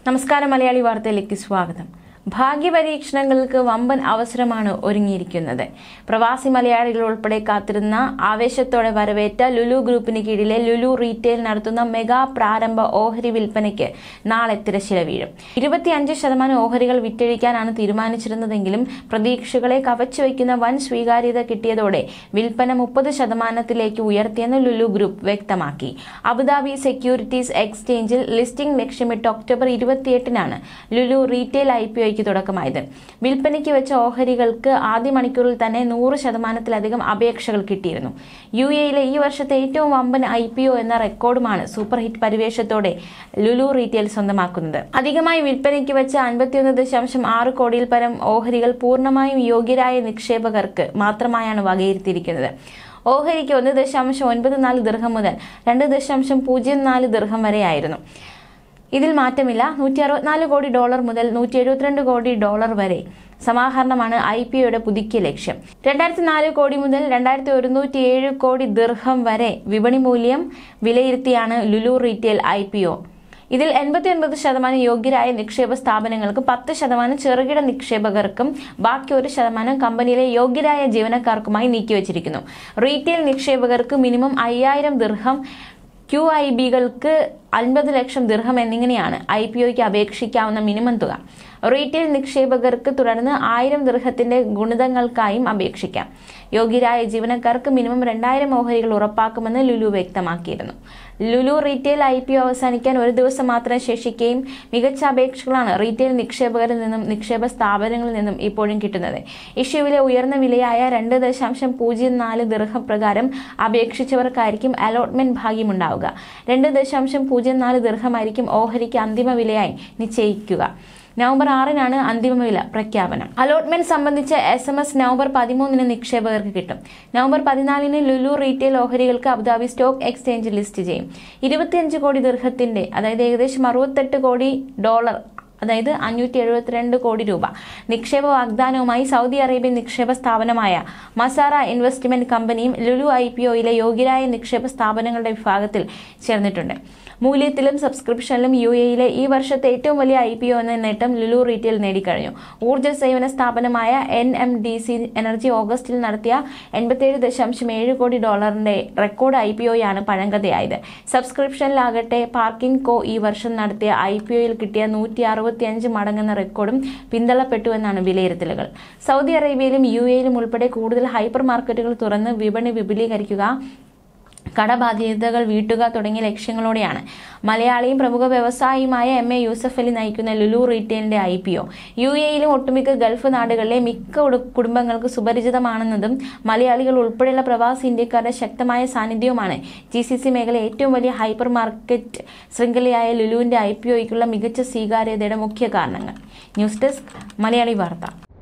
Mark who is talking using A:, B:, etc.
A: നമസ്കാരം മലയാളി വാർത്തയിലേക്ക് സ്വാഗതം ഭാഗ്യപരീക്ഷണങ്ങൾക്ക് വമ്പൻ അവസരമാണ് ഒരുങ്ങിയിരിക്കുന്നത് പ്രവാസി മലയാളികൾ ഉൾപ്പെടെ കാത്തിരുന്ന ആവേശത്തോടെ വരവേറ്റ ലുലു ഗ്രൂപ്പിന് കീഴിലെ ലുലു റീറ്റെയിൽ നടത്തുന്ന മെഗാ പ്രാരംഭ ഓഹരി വിൽപ്പനയ്ക്ക് നാളെ തിരശ്ശില വീഴും ഇരുപത്തിയഞ്ച് ശതമാനം ഓഹരികൾ വിറ്റഴിക്കാനാണ് തീരുമാനിച്ചിരുന്നതെങ്കിലും പ്രതീക്ഷകളെ കവച്ചുവെക്കുന്ന വൻ സ്വീകാര്യത കിട്ടിയതോടെ വിൽപ്പന മുപ്പത് ശതമാനത്തിലേക്ക് ഉയർത്തിയെന്ന് ലുലു ഗ്രൂപ്പ് വ്യക്തമാക്കി അബുദാബി സെക്യൂരിറ്റീസ് എക്സ്ചേഞ്ചിൽ ലിസ്റ്റിംഗ് ലക്ഷ്യമിട്ട് ഒക്ടോബർ ഇരുപത്തിയെട്ടിനാണ് ലുലു റീറ്റെയിൽ ഐ പി ഒയ്ക്ക് തുടക്കമായത് വിൽപ്പനയ്ക്ക് വെച്ച ഓഹരികൾക്ക് ആദ്യ മണിക്കൂറിൽ തന്നെ നൂറ് ശതമാനത്തിലധികം അപേക്ഷകൾ കിട്ടിയിരുന്നു യു എയിലെ ഈ വർഷത്തെ ഏറ്റവും വമ്പൻ ഐ പി ഒ എന്ന റെക്കോർഡുമാണ് സൂപ്പർ ഹിറ്റ് പരിവേഷത്തോടെ ലുലു റീറ്റെയിൽ സ്വന്തമാക്കുന്നത് അധികമായി വിൽപ്പനയ്ക്ക് വെച്ച അൻപത്തിയൊന്ന് ദശാംശം ആറ് കോടിയിൽ പരം ഓഹരികൾ പൂർണ്ണമായും യോഗ്യരായ നിക്ഷേപകർക്ക് മാത്രമായാണ് വകയിരുത്തിയിരിക്കുന്നത് ഓഹരിക്ക് ഒന്ന് ദശാംശം ഒൻപത് നാല് ദീർഘം മുതൽ രണ്ട് ദശാംശം പൂജ്യം നാല് ദീർഘം വരെയായിരുന്നു ഇതിൽ മാറ്റമില്ല നൂറ്റി അറുപത്തിനാല് കോടി ഡോളർ മുതൽ നൂറ്റി എഴുപത്തിരണ്ട് കോടി ഡോളർ വരെ സമാഹരണമാണ് ഐ പി ഒയുടെ പുതുക്കിയ ലക്ഷ്യം രണ്ടായിരത്തി നാല് കോടി മുതൽ രണ്ടായിരത്തി ഒരുന്നൂറ്റി ഏഴ് കോടി ദീർഘം വരെ വിപണി മൂല്യം വിലയിരുത്തിയാണ് Lulu retail I P O ഇതിൽ എൺപത്തി ഒൻപത് ശതമാനം യോഗ്യരായ നിക്ഷേപ സ്ഥാപനങ്ങൾക്ക് പത്ത് ശതമാനം ചെറുകിട നിക്ഷേപകർക്കും ബാക്കി ഒരു ശതമാനം കമ്പനിയിലെ യോഗ്യരായ ജീവനക്കാർക്കുമായി നീക്കിവച്ചിരിക്കുന്നു റീറ്റെയിൽ നിക്ഷേപകർക്ക് മിനിമം അയ്യായിരം ദീർഘം ക്യു ഐ ബികൾക്ക് അൻപത് ലക്ഷം ദീർഘം എന്നിങ്ങനെയാണ് ഐ പി ഒയ്ക്ക് അപേക്ഷിക്കാവുന്ന മിനിമം തുക റീറ്റെയിൽ നിക്ഷേപകർക്ക് തുടർന്ന് ആയിരം ദീർഘത്തിന്റെ ഗുണിതങ്ങൾക്കായും അപേക്ഷിക്കാം യോഗ്യരായ ജീവനക്കാർക്ക് മിനിമം രണ്ടായിരം ഓഹരികൾ ഉറപ്പാക്കുമെന്ന് ലുലു വ്യക്തമാക്കിയിരുന്നു Lulu retail I P O അവസാനിക്കാൻ ഒരു ദിവസം മാത്രം ശേഷിക്കുകയും മികച്ച അപേക്ഷകളാണ് റീറ്റെയിൽ നിക്ഷേപകരിൽ നിന്നും നിക്ഷേപ സ്ഥാപനങ്ങളിൽ നിന്നും ഇപ്പോഴും കിട്ടുന്നത് ഇഷ്യൂവിലെ ഉയർന്ന വിലയായ രണ്ട് ദശാംശം പൂജ്യം നാല് ദീർഘം പ്രകാരം അപേക്ഷിച്ചവർക്കായിരിക്കും അലോട്ട്മെന്റ് ഭാഗ്യമുണ്ടാവുക രണ്ട് ദശാംശം പൂജ്യം നാല് ദീർഘമായിരിക്കും ഓഹരിക്ക് അന്തിമ വിലയായി നിശ്ചയിക്കുക നവംബർ ആറിനാണ് അന്തിമ വില പ്രഖ്യാപനം അലോട്ട്മെന്റ് സംബന്ധിച്ച എസ് എം എസ് നവംബർ പതിമൂന്നിന് നിക്ഷേപകർക്ക് കിട്ടും നവംബർ പതിനാലിന് ലുലു റീറ്റെയിൽ ഓഹരികൾക്ക് അബുദാബി സ്റ്റോക്ക് എക്സ്ചേഞ്ച് ലിസ്റ്റ് ചെയ്യും ഇരുപത്തിയഞ്ച് കോടി ദീർഘത്തിന്റെ അതായത് ഏകദേശം അറുപത്തെട്ട് കോടി ഡോളർ അതായത് അഞ്ഞൂറ്റി എഴുപത്തിരണ്ട് കോടി രൂപ നിക്ഷേപ വാഗ്ദാനവുമായി സൗദി അറേബ്യൻ നിക്ഷേപ സ്ഥാപനമായ മസാറ ഇൻവെസ്റ്റ്മെന്റ് കമ്പനിയും ലുലു ഐ പി ഒയിലെ യോഗ്യരായ നിക്ഷേപ സ്ഥാപനങ്ങളുടെ വിഭാഗത്തിൽ ചേർന്നിട്ടുണ്ട് മൂല്യത്തിലും സബ്സ്ക്രിപ്ഷനിലും യു എയിലെ ഈ വർഷത്തെ ഏറ്റവും വലിയ ഐ പി ഒ എന്ന നേട്ടം ലുലു റീറ്റെയിൽ നേടിക്കഴിഞ്ഞു ഊർജ്ജ സേവന സ്ഥാപനമായ N M D C energy ഓഗസ്റ്റിൽ നടത്തിയ എൺപത്തിയേഴ് ദശാംശം ഏഴ് കോടി ഡോളറിന്റെ റെക്കോർഡ് ഐ പി ഒയാണ് പഴങ്കഥയായത് സബ്സ്ക്രിപ്ഷനിലാകട്ടെ പാർക്കിംഗ് കോ ഈ വർഷം നടത്തിയ ഐ പി ഒയിൽ കിട്ടിയ നൂറ്റി അറുപത്തിയഞ്ച് മടങ്ങെന്ന റെക്കോർഡും പിന്തള്ളപ്പെട്ടുവെന്നാണ് വിലയിരുത്തലുകൾ സൗദി അറേബ്യയിലും യു എയിലും ഉൾപ്പെടെ കൂടുതൽ ഹൈപ്പർ മാർക്കറ്റുകൾ തുറന്ന് വിപണി വിപുലീകരിക്കുക കടബാധ്യതകൾ വീട്ടുക തുടങ്ങിയ ലക്ഷ്യങ്ങളോടെയാണ് മലയാളിയും പ്രമുഖ വ്യവസായിയുമായ എം എ യൂസഫ് അലി നയിക്കുന്ന ലുലു റീറ്റെയിലിന്റെ ഐ പി ഒ യു എയിലും ഒട്ടുമിക്ക ഗൾഫ് നാടുകളിലെ മിക്ക ഉട- കുടുംബങ്ങൾക്ക് സുപരിചിതമാണെന്നതും മലയാളികൾ ഉൾപ്പെടെയുള്ള പ്രവാസി ഇന്ത്യക്കാരുടെ ശക്തമായ സാന്നിധ്യവുമാണ് ജി സി സി മേഖല ഏറ്റവും വലിയ ഹൈപ്പർ മാർക്കറ്റ് ശൃംഖലയായ ലുലുവിന്റെ ഐ പി ഒയ്ക്കുള്ള മികച്ച സ്വീകാര്യതയുടെ മുഖ്യ കാരണങ്ങൾ ന്യൂസ് ഡെസ്ക് മലയാളി വാർത്ത